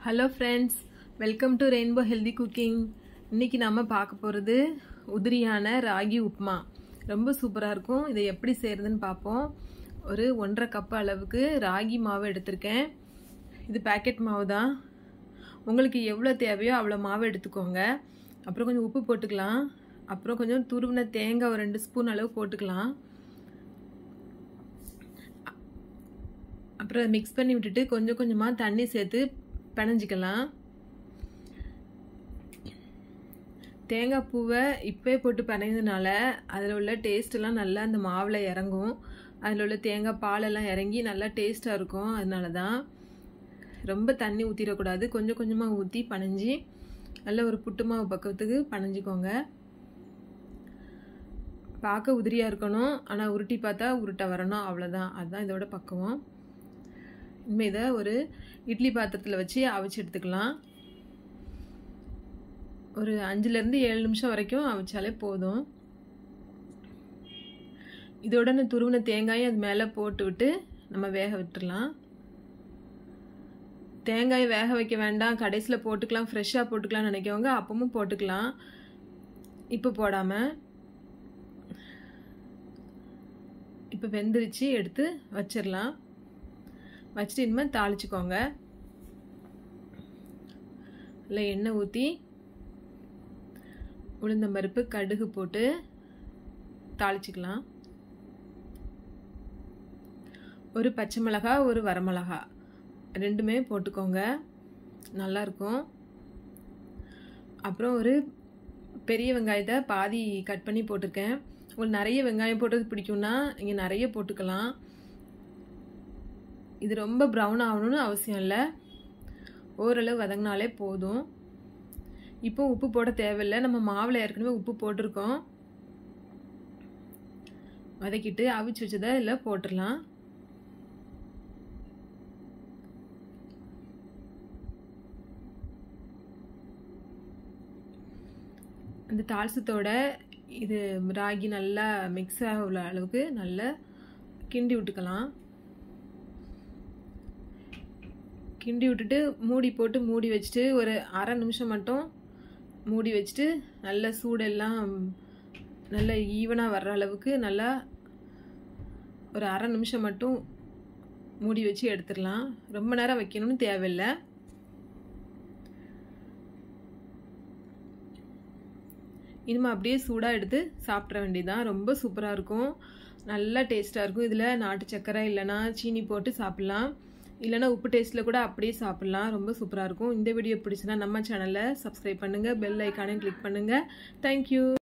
hello friends welcome to rainbow healthy cooking இன்னைக்கு நம்ம பார்க்க போகிறது உதிரியான ராகி உப்புமா ரொம்ப சூப்பராக இருக்கும் இதை எப்படி செய்கிறதுன்னு பார்ப்போம் ஒரு ஒன்றரை கப் அளவுக்கு ராகி மாவு எடுத்திருக்கேன் இது பேக்கெட் மாவு தான் உங்களுக்கு எவ்வளோ தேவையோ அவ்வளோ மாவு எடுத்துக்கோங்க அப்புறம் கொஞ்சம் உப்பு போட்டுக்கலாம் அப்புறம் கொஞ்சம் துருவின தேங்காய் ஒரு ரெண்டு ஸ்பூன் அளவு போட்டுக்கலாம் அப்புறம் மிக்ஸ் பண்ணி விட்டுட்டு கொஞ்சம் கொஞ்சமாக தண்ணி சேர்த்து பிணைஞ்சிக்கலாம் தேங்காய் பூவை இப்போ போட்டு பிணைஞ்சதுனால அதில் உள்ள டேஸ்ட்டெல்லாம் நல்லா அந்த மாவில் இறங்கும் அதில் உள்ள தேங்காய் பாலெல்லாம் இறங்கி நல்லா டேஸ்ட்டாக இருக்கும் அதனால தான் ரொம்ப தண்ணி ஊற்றிடக்கூடாது கொஞ்சம் கொஞ்சமாக ஊற்றி பனைஞ்சி நல்ல ஒரு புட்டு மாவு பக்கத்துக்கு பனைஞ்சிக்கோங்க பார்க்க உதிரியாக இருக்கணும் ஆனால் உருட்டி பார்த்தா உருட்டை வரணும் அவ்வளோதான் அதுதான் இதோட பக்குவம் இனிமேல் இதை ஒரு இட்லி பாத்திரத்தில் வச்சு அவிச்சு எடுத்துக்கலாம் ஒரு அஞ்சுலேருந்து ஏழு நிமிஷம் வரைக்கும் அவிச்சாலே போதும் இதோட இந்த துருவின தேங்காயும் அது மேலே போட்டு விட்டு நம்ம வேக விட்டுடலாம் தேங்காயை வேக வைக்க வேண்டாம் கடைசியில் போட்டுக்கலாம் ஃப்ரெஷ்ஷாக போட்டுக்கலாம்னு நினைக்கவங்க அப்பவும் போட்டுக்கலாம் இப்போ போடாமல் இப்போ வெந்துருச்சு எடுத்து வச்சிடலாம் வச்சுட்டு இனிமேல் தாளிச்சுக்கோங்க இல்லை எண்ணெய் ஊற்றி உளுந்தம்பருப்பு கடுகு போட்டு தாளிச்சுக்கலாம் ஒரு பச்சை மிளகா ஒரு வரமிளகா ரெண்டுமே போட்டுக்கோங்க நல்லாயிருக்கும் அப்புறம் ஒரு பெரிய வெங்காயத்தை பாதி கட் பண்ணி போட்டிருக்கேன் உங்களுக்கு நிறைய வெங்காயம் போட்டது பிடிக்கும்னா இங்கே நிறைய போட்டுக்கலாம் இது ரொம்ப ப்ரௌன் ஆகணும்னு அவசியம் இல்லை ஓரளவு வதங்கினாலே போதும் இப்போ உப்பு போட தேவையில்லை நம்ம மாவில் ஏற்கனவே உப்பு போட்டிருக்கோம் வதக்கிட்டு அவிச்சு வச்சதை இதில் போட்டுடலாம் அந்த தாளசத்தோட இது ராகி நல்லா மிக்ஸ் ஆக உள்ள அளவுக்கு நல்லா கிண்டி விட்டுக்கலாம் கிண்டி விட்டுட்டு மூடி போட்டு மூடி வச்சுட்டு ஒரு அரை நிமிஷம் மட்டும் மூடி வச்சுட்டு நல்ல சூடெல்லாம் நல்ல ஈவனாக வர்ற அளவுக்கு நல்லா ஒரு அரை நிமிஷம் மட்டும் மூடி வச்சு எடுத்துடலாம் ரொம்ப நேரம் வைக்கணும்னு தேவையில்லை இனிமே அப்படியே சூடாக எடுத்து சாப்பிட்ற வேண்டியதான் ரொம்ப சூப்பராக இருக்கும் நல்லா டேஸ்ட்டாக இருக்கும் இதில் நாட்டு சக்கரை இல்லைனா சீனி போட்டு சாப்பிட்லாம் இல்லைனா உப்பு டேஸ்ட்டில் கூட அப்படியே சாப்பிட்லாம் ரொம்ப சூப்பராக இருக்கும் இந்த வீடியோ பிடிச்சுன்னா நம்ம சேனலை சப்ஸ்கிரைப் பண்ணுங்கள் பெல் ஐக்கானையும் கிளிக் பண்ணுங்கள் தேங்க்யூ